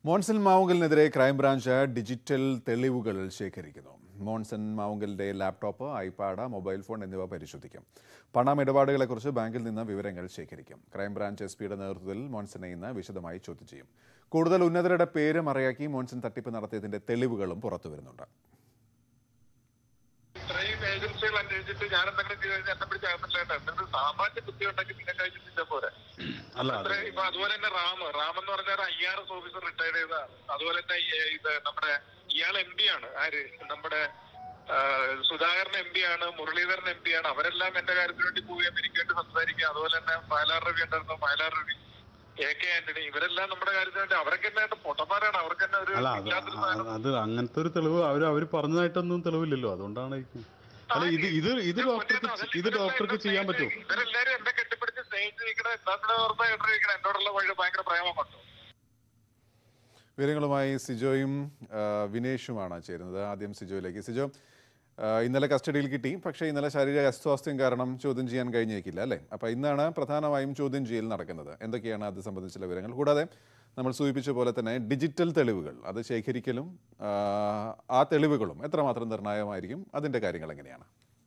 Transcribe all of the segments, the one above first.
Monson മാവുങ്കലിനെതിരെ crime branch digital തെളിവുകൾ ശേഖരിക്കുന്നു മോൺസൺ മാവുങ്കലിന്റെ ലാപ്ടോപ്പ് ഐപാഡ് മൊബൈൽ ഫോൺ എന്നിവ പരിശോധിക്കും പണമിടപാടുകളെക്കുറിച്ച് ബാങ്കിൽ നിന്ന് വിവരങ്ങൾ ശേഖരിക്കും ക്രൈംബ്രാഞ്ച് എസ് പിയുടെ നേതൃത്വത്തിൽ മോൺസനെ ഇന്ന് വിശദമായി ചോദ്യം ചെയ്യും കൂടുതൽ ഉന്നതരുടെ പേര് മറയാക്കി മോൺസൺ തട്ടിപ്പ് നടത്തിയതിന്റെ തെളിവുകളും പുറത്തുവരുന്നുണ്ട് ഇത്രയും ഏജൻസികൾ അന്വേഷിച്ചിട്ട് ഞാൻ എന്തെങ്കിലും ചെയ്ത് കഴിഞ്ഞാൽ എന്നെ പിടിച്ച് അകത്തില്ലേണ്ട എന്നിട്ട് സാമാന്യ ബുദ്ധി ഉണ്ടെങ്കിൽ പിന്നെ കഴിച്ചിട്ട് പോരെ അല്ല അത്ര ഇപ്പൊ അതുപോലെ തന്നെ റാം റാം എന്ന് പറഞ്ഞാൽ I R S officer retired ചെയ്ത അതുപോലെ തന്നെ ഈ- ഇത് നമ്മുടെ ഇയാൾ എം പി ആണ് ആര് നമ്മുടെ ആ, സുധാകരൻ എം പി ആണ് മുരളീധരൻ എം പി ആണ് അവരെല്ലാം എന്റെ കാര്യത്തിന് വേണ്ടി പോവുകയും എനിക്ക് വേണ്ടി സംസാരിക്കുക അതുപോലെ തന്നെ വയലാർ രവി ഉണ്ടായിരുന്നു വയലാർ രവി എ കെ ആന്റണി ഇവരെല്ലാം നമ്മുടെ കാര്യത്തിന് വേണ്ടി അവരൊക്കെ തന്നെ പൊട്ടന്മാരാണ് അവർക്ക് തന്നെ ഒരു അല്ല അത് ഇല്ലാത്തൊരു ആ- സാധനം. അത് അങ്ങനത്തെ ഒരു തെളിവ് അവർ അവർ പറഞ്ഞതായിട്ടൊന്നും തെളിവില്ലല്ലോ അതുകൊണ്ടാണ് ഈ- അല്ല ഇത് ഇത് ഇത് ഡോക്ടർക്ക് ചെ- ഇത് ഡോക്ടർക്ക് ചെയ്യാൻ പറ്റുമോ ഇവരെല്ലാരും എന്നെ കെട്ടിപ്പിടിച്ച് സ്നേഹിച്ച് നിൽക്കണ എന്താ ഓർമ്മ ഇട്ടിരിക്കണ എന്നോടുള്ള വഴി ഭയങ്കര പ്രേമമുണ്ടോ വിവരങ്ങളുമായി സിജോയും ആ, വിനേഷുമാണ് ചേരുന്നത് ആദ്യം സിജോയിലേക്ക് സിജോ ആ, ഇന്നലെ കസ്റ്റഡിയിൽ കിട്ടി പക്ഷേ ഇന്നലെ ശാരീരിക അസ്വാസ്ഥ്യം കാരണം ചോദ്യം ചെയ്യാൻ കഴിഞ്ഞേക്കില്ല അല്ലേ അപ്പോൾ ഇന്നാണ് പ്രധാനമായും ചോദ്യം ചെയ്യൽ നടക്കുന്നത് എന്തൊക്കെയാണ് അത് സംബന്ധിച്ചുള്ള വിവരങ്ങൾ കൂടാതെ നമ്മൾ സൂചിപ്പിച്ച പോലെ തന്നെ ഡിജിറ്റൽ തെളിവുകൾ അത് ശേഖരിക്കലും ആ, ആ തെളിവുകളും എത്രമാത്രം നിർണായകമായിരിക്കും അതിൻ്റെ കാര്യങ്ങൾ എങ്ങനെയാണ്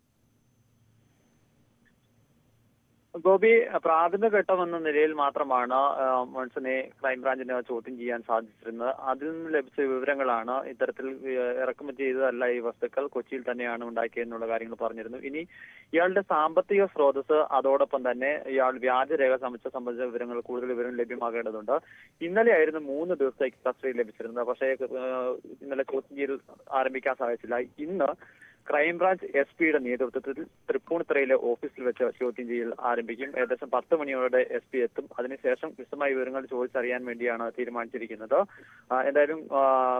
ഗോപി പ്രാഥമിക ഘട്ടം എന്ന നിലയിൽ മാത്രമാണ് ആ, മോൻസനെ ക്രൈംബ്രാഞ്ചിന് ചോദ്യം ചെയ്യാൻ സാധിച്ചിരുന്നത് അതിൽ നിന്ന് ലഭിച്ച വിവരങ്ങളാണ് ഇത്തരത്തിൽ ഏ, ഇറക്കുമതി ചെയ്തതല്ല ഈ വസ്തുക്കൾ കൊച്ചിയിൽ തന്നെയാണ് ഉണ്ടാക്കിയെന്നുള്ള കാര്യങ്ങൾ പറഞ്ഞിരുന്നു ഇനി ഇയാളുടെ സാമ്പത്തിക സ്രോതസ് അതോടൊപ്പം തന്നെ ഇയാൾ വ്യാജരേഖ സംബന്ധിച്ച സംബന്ധിച്ച വിവരങ്ങൾ കൂടുതൽ വിവരം ലഭ്യമാകേണ്ടതുണ്ട് ഇന്നലെയായിരുന്നു മൂന്ന് ദിവസത്തേക്ക് കസ്റ്റഡി ലഭിച്ചിരുന്നത് പക്ഷേ ഏ, ഇന്നലെ ചോദ്യം ചെയ്യൽ ആരംഭിക്കാൻ സാധിച്ചില്ല ഇന്ന് ക്രൈംബ്രാഞ്ച് എസ് പിയുടെ നേതൃത്വത്തിൽ തൃപ്പൂണിത്തുറയിലെ ഓഫീസിൽ വെച്ച് ചോദ്യം ചെയ്യൽ ആരംഭിക്കും ഏകദേശം പത്ത് മണിയോടെ എസ് പി എത്തും അതിനുശേഷം വിശദമായ വിവരങ്ങൾ ചോദിച്ചറിയാൻ വേണ്ടിയാണ് തീരുമാനിച്ചിരിക്കുന്നത് ആ, എന്തായാലും ആ,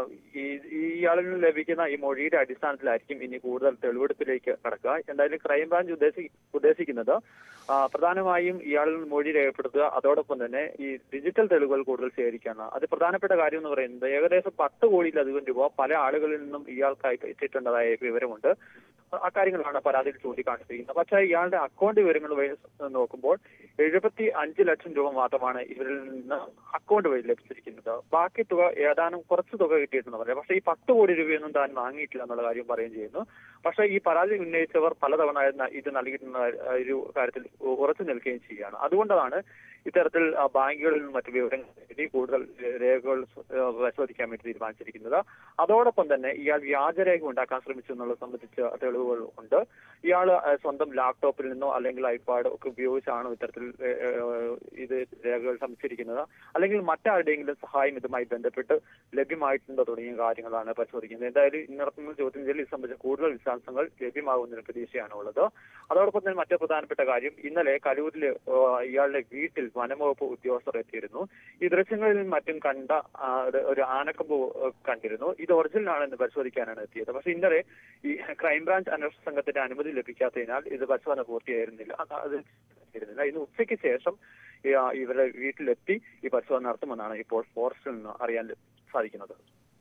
ഈ ഈ ഇയാളിൽ നിന്ന് ലഭിക്കുന്ന ഈ മൊഴിയുടെ അടിസ്ഥാനത്തിലായിരിക്കും ഇനി കൂടുതൽ തെളിവെടുപ്പിലേക്ക് കടക്കുക എന്തായാലും ക്രൈംബ്രാഞ്ച് ഉദ്ദേശി ഉദ്ദേശിക്കുന്നത് ആ, പ്രധാനമായും ഇയാളിൽ നിന്ന് മൊഴി രേഖപ്പെടുത്തുക അതോടൊപ്പം തന്നെ ഈ ഡിജിറ്റൽ തെളിവുകൾ കൂടുതൽ ശേഖരിക്കുകയാണ് അത് പ്രധാനപ്പെട്ട കാര്യം എന്ന് പറയുന്നത് ഏകദേശം പത്ത് കോടിയിലധികം രൂപ പല ആളുകളിൽ നിന്നും ഇയാൾക്കായി എത്തിയിട്ടുള്ളതായ വിവരമുണ്ട് ആ കാര്യങ്ങളാണ് പരാതിയിൽ ചൂണ്ടിക്കാണിച്ചിരിക്കുന്നത് പക്ഷേ ഇയാളുടെ അക്കൗണ്ട് വിവരങ്ങൾ വഴി നോക്കുമ്പോൾ എഴുപത്തി അഞ്ച് ലക്ഷം രൂപ മാത്രമാണ് ഇവരിൽ നിന്ന് അക്കൗണ്ട് വഴി ലഭിച്ചിരിക്കുന്നത് ബാക്കി തുക ഏതാനും കുറച്ച് തുക കിട്ടിയിട്ടെന്ന് പറയാം പക്ഷേ ഈ പത്ത് കോടി രൂപയൊന്നും താൻ വാങ്ങിയിട്ടില്ല എന്നുള്ള കാര്യം പറയുകയും ചെയ്യുന്നു പക്ഷേ ഈ പരാതി ഉന്നയിച്ചവർ പലതവണ ഇത് നൽകിയിട്ടുള്ള ഒരു കാര്യത്തിൽ ഉറച്ചു നിൽക്കുകയും ചെയ്യുകയാണ് അതുകൊണ്ടാണ് ഇത്തരത്തിൽ ആ, ബാങ്കുകളിൽ നിന്നും മറ്റു വിവരങ്ങൾ നേടി കൂടുതൽ രേഖകൾ ആ, പരിശോധിക്കാൻ വേണ്ടി തീരുമാനിച്ചിരിക്കുന്നത് അതോടൊപ്പം തന്നെ ഇയാൾ വ്യാജരേഖ ഉണ്ടാക്കാൻ ശ്രമിച്ചു എന്നുള്ളത് സംബന്ധിച്ച തെളിവുകൾ ഉണ്ട് ഇയാൾ ആ, സ്വന്തം ലാപ്ടോപ്പിൽ നിന്നോ അല്ലെങ്കിൽ ഐപാഡ് ഒക്കെ ഉപയോഗിച്ചാണ് ഇത്തരത്തിൽ ഏ, ഏ, ഇത് രേഖകൾ സംഭരിച്ചിരിക്കുന്നത് അല്ലെങ്കിൽ മറ്റാരുടെയെങ്കിലും സഹായം ഇതുമായി ബന്ധപ്പെട്ട് ലഭ്യമായിട്ടുണ്ടോ തുടങ്ങിയ കാര്യങ്ങളാണ് പരിശോധിക്കുന്നത് എന്തായാലും ഇന്ന് നടത്തുന്ന ചോദ്യം ചെയ്യൽ ഇത് സംബന്ധിച്ച കൂടുതൽ വിശദാംശങ്ങൾ ലഭ്യമാകുന്നതിന് പ്രതീക്ഷയാണ് ഉള്ളത് അതോടൊപ്പം തന്നെ മറ്റു പ്രധാനപ്പെട്ട കാര്യം ഇന്നലെ കലൂരിലെ ആ, ഇയാളുടെ വീട്ടിൽ വനംവകുപ്പ് ഉദ്യോഗസ്ഥർ എത്തിയിരുന്നു ഈ ദൃശ്യങ്ങളിൽ മറ്റും കണ്ട ആ, ഒരു- ഒരു ആനക്കൊമ്പ് ആ, കണ്ടിരുന്നു ഇത് ഒറിജിനൽ ആണെന്ന് പരിശോധിക്കാനാണ് എത്തിയത് പക്ഷെ ഇന്നലെ ഈ ക്രൈംബ്രാഞ്ച് അന്വേഷണ സംഘത്തിന്റെ അനുമതി ലഭിക്കാത്തതിനാൽ ഇത് പരിശോധന പൂർത്തിയായിരുന്നില്ല അത് അത് ഇരുന്നില്ല ഇന്ന് ഉച്ചയ്ക്ക് ശേഷം ഈ, ആ, ഇവരുടെ വീട്ടിലെത്തി ഈ പരിശോധന നടത്തുമെന്നാണ് ഇപ്പോൾ ഫോറസ്റ്റിൽ നിന്ന് അറിയാൻ സാധിക്കുന്നത്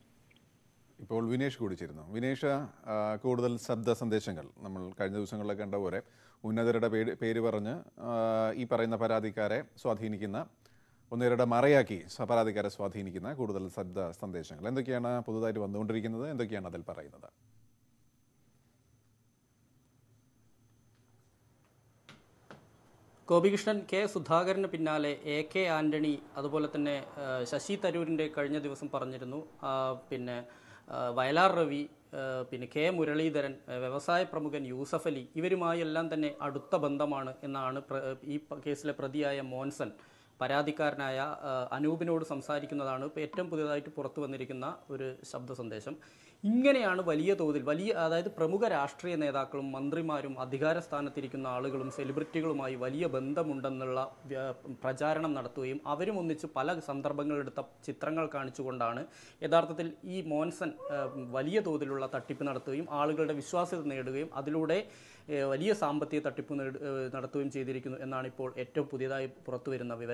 ഇപ്പോൾ വിനേഷ് കൂടി ചേരുന്നു വിനേഷ് ആ, കൂടുതൽ ശബ്ദ സന്ദേശങ്ങൾ നമ്മൾ കഴിഞ്ഞ ദിവസങ്ങളിലൊക്കെ കണ്ട പോലെ ഉന്നതരുടെ പേര് പേര് പറഞ്ഞ് ആ, ഈ പറയുന്ന പരാതിക്കാരെ സ്വാധീനിക്കുന്ന ഉന്നതരുടെ മറയാക്കി സ- പരാതിക്കാരെ സ്വാധീനിക്കുന്ന കൂടുതൽ ശബ്ദ സന്ദേശങ്ങൾ എന്തൊക്കെയാണ് പുതുതായിട്ട് വന്നുകൊണ്ടിരിക്കുന്നത് എന്തൊക്കെയാണ് അതിൽ പറയുന്നത് ഗോപികൃഷ്ണൻ കെ സുധാകരന് പിന്നാലെ എ കെ ആന്റണി അതുപോലെ തന്നെ ആ, ശശി തരൂരിൻ്റെ കഴിഞ്ഞ ദിവസം പറഞ്ഞിരുന്നു ആ, പിന്നെ ആ, വയലാർ രവി ആ, പിന്നെ കെ മുരളീധരൻ ആ, വ്യവസായ പ്രമുഖൻ യൂസഫ് അലി ഇവരുമായി എല്ലാം തന്നെ അടുത്ത ബന്ധമാണ് എന്നാണ് പ്ര- ഈ പ- കേസിലെ പ്രതിയായ മോൻസൺ പരാതിക്കാരനായ ആ, അനൂപിനോട് സംസാരിക്കുന്നതാണ് ഇപ്പോൾ ഏറ്റവും പുതിയതായിട്ട് പുറത്തു വന്നിരിക്കുന്ന ഒരു ശബ്ദ സന്ദേശം ഇങ്ങനെയാണ് വലിയ തോതിൽ വലിയ അതായത് പ്രമുഖ രാഷ്ട്രീയ നേതാക്കളും മന്ത്രിമാരും അധികാര സ്ഥാനത്തിരിക്കുന്ന ആളുകളും സെലിബ്രിറ്റികളുമായി വലിയ ബന്ധമുണ്ടെന്നുള്ള വ്യ- പ്രചാരണം നടത്തുകയും അവരും ഒന്നിച്ച് പല സന്ദർഭങ്ങളെടുത്ത ചിത്രങ്ങൾ കാണിച്ചുകൊണ്ടാണ് യഥാർത്ഥത്തിൽ ഈ മോൻസൺ ആ, വലിയ തോതിലുള്ള തട്ടിപ്പ് നടത്തുകയും ആളുകളുടെ വിശ്വാസ്യത നേടുകയും അതിലൂടെ ഏ, വലിയ സാമ്പത്തിക തട്ടിപ്പ് നേട്- ഏ, നടത്തുകയും ചെയ്തിരിക്കുന്നു എന്നാണ് ഇപ്പോൾ ഏറ്റവും പുതിയതായി പുറത്തു വരുന്ന വിവരം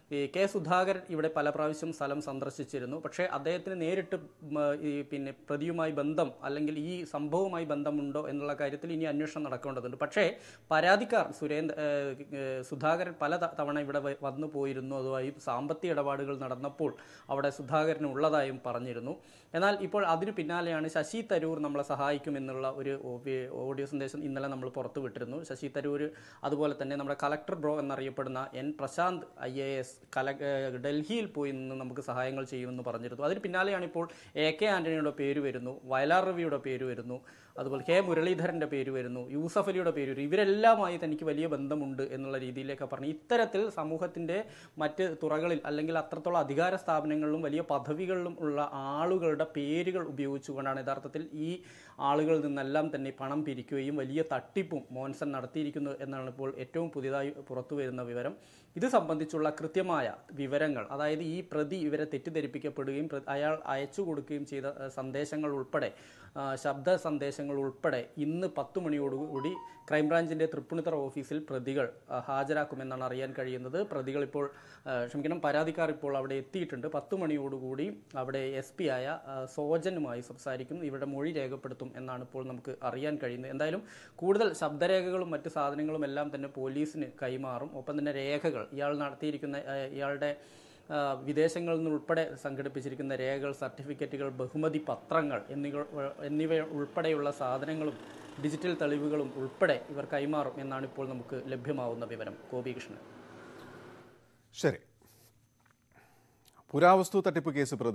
ഈ കെ സുധാകരൻ ഇവിടെ പല പ്രാവശ്യം സ്ഥലം സന്ദർശിച്ചിരുന്നു പക്ഷേ അദ്ദേഹത്തിന് നേരിട്ട് ഉം, ഈ പിന്നെ പ്രതിയുമായി ബന്ധം അല്ലെങ്കിൽ ഈ സംഭവവുമായി ബന്ധമുണ്ടോ എന്നുള്ള കാര്യത്തിൽ ഇനി അന്വേഷണം നടക്കേണ്ടതുണ്ട് പക്ഷേ പരാതിക്കാർ സുരേന്ദ്ര ഏഹ്, ഏഹ്, സുധാകരൻ പല ത- തവണ ഇവിടെ വ- വന്നു പോയിരുന്നു അതുമായി സാമ്പത്തിക ഇടപാടുകൾ നടന്നപ്പോൾ അവിടെ സുധാകരൻ ഉള്ളതായും പറഞ്ഞിരുന്നു എന്നാൽ ഇപ്പോൾ അതിനു പിന്നാലെയാണ് ശശി തരൂർ നമ്മളെ സഹായിക്കുമെന്നുള്ള ഒരു ഓവി- ഓഡിയോ സന്ദേശം ഇന്നലെ നമ്മൾ പുറത്തു വിട്ടിരുന്നു ശശി തരൂർ അതുപോലെ തന്നെ നമ്മുടെ കളക്ടർ ബ്രോ എന്നറിയപ്പെടുന്ന N Prashanth I A S കല ഏഹ് ഡൽഹിയിൽ പോയി നിന്ന് നമുക്ക് സഹായങ്ങൾ ചെയ്യുമെന്ന് പറഞ്ഞിരുന്നു അതിന് പിന്നാലെയാണ് ഇപ്പോൾ എ കെ ആന്റണിയുടെ പേര് വരുന്നു വയലാർ രവിയുടെ പേര് വരുന്നു അതുപോലെ കെ മുരളീധരൻ്റെ പേര് വരുന്നു യൂസഫ് അലിയുടെ പേര് വരുന്നു ഇവരെല്ലാമായി തനിക്ക് വലിയ ബന്ധമുണ്ട് എന്നുള്ള രീതിയിലേക്ക് പറഞ്ഞു ഇത്തരത്തിൽ സമൂഹത്തിൻ്റെ മറ്റ് തുറകളിൽ അല്ലെങ്കിൽ അത്രത്തോളം അധികാര സ്ഥാപനങ്ങളിലും വലിയ പദവികളിലും ഉള്ള ആളുകളുടെ പേരുകൾ ഉപയോഗിച്ചുകൊണ്ടാണ് യഥാർത്ഥത്തിൽ ഈ ആളുകളിൽ നിന്നെല്ലാം തന്നെ പണം പിരിക്കുകയും വലിയ തട്ടിപ്പും മോൻസൺ നടത്തിയിരിക്കുന്നു എന്നാണ് ഇപ്പോൾ ഏറ്റവും പുതിയതായി പുറത്തു വരുന്ന വിവരം ഇത് സംബന്ധിച്ചുള്ള കൃത്യമായ വിവരങ്ങൾ അതായത് ഈ പ്രതി ഇവരെ തെറ്റിദ്ധരിപ്പിക്കപ്പെടുകയും പ്ര- അയാൾ അയച്ചു കൊടുക്കുകയും ചെയ്ത ഏഹ്, സന്ദേശങ്ങൾ ഉൾപ്പെടെ ആ, ശബ്ദ സന്ദേശങ്ങൾ ഉൾപ്പെടെ ഇന്ന് പത്ത് മണിയോടുകൂടി ക്രൈംബ്രാഞ്ചിൻ്റെ തൃപ്പൂണിത്തറ ഓഫീസിൽ പ്രതികൾ ആ, ഹാജരാക്കുമെന്നാണ് അറിയാൻ കഴിയുന്നത് പ്രതികൾ ഇപ്പോൾ ആ, ക്ഷമിക്കണം പരാതിക്കാർ ഇപ്പോൾ അവിടെ എത്തിയിട്ടുണ്ട് പത്ത് മണിയോടുകൂടി അവിടെ എസ് പി ആയ ആ, സോജനുമായി സംസാരിക്കും ഇവരുടെ മൊഴി രേഖപ്പെടുത്തും എന്നാണ് ഇപ്പോൾ നമുക്ക് അറിയാൻ കഴിയുന്നത് എന്തായാലും കൂടുതൽ ശബ്ദരേഖകളും മറ്റ് സാധനങ്ങളും എല്ലാം തന്നെ പോലീസിന് കൈമാറും ഒപ്പം തന്നെ രേഖകൾ ഇയാൾ നടത്തിയിരിക്കുന്ന ആ, ഇയാളുടെ ആ, വിദേശങ്ങളിൽ നിന്നുൾപ്പെടെ സംഘടിപ്പിച്ചിരിക്കുന്ന രേഖകൾ സർട്ടിഫിക്കറ്റുകൾ ബഹുമതി പത്രങ്ങൾ എന്നിവ എന്നിവ ഉൾപ്പെടെയുള്ള സാധനങ്ങളും ഡിജിറ്റൽ തെളിവുകളും ഉൾപ്പെടെ ഇവർ കൈമാറും എന്നാണ് ഇപ്പോൾ നമുക്ക് ലഭ്യമാവുന്ന വിവരം ഗോപികൃഷ്ണൻ ശരി പുരാവസ്തു തട്ടിപ്പ് കേസ് പ്രതി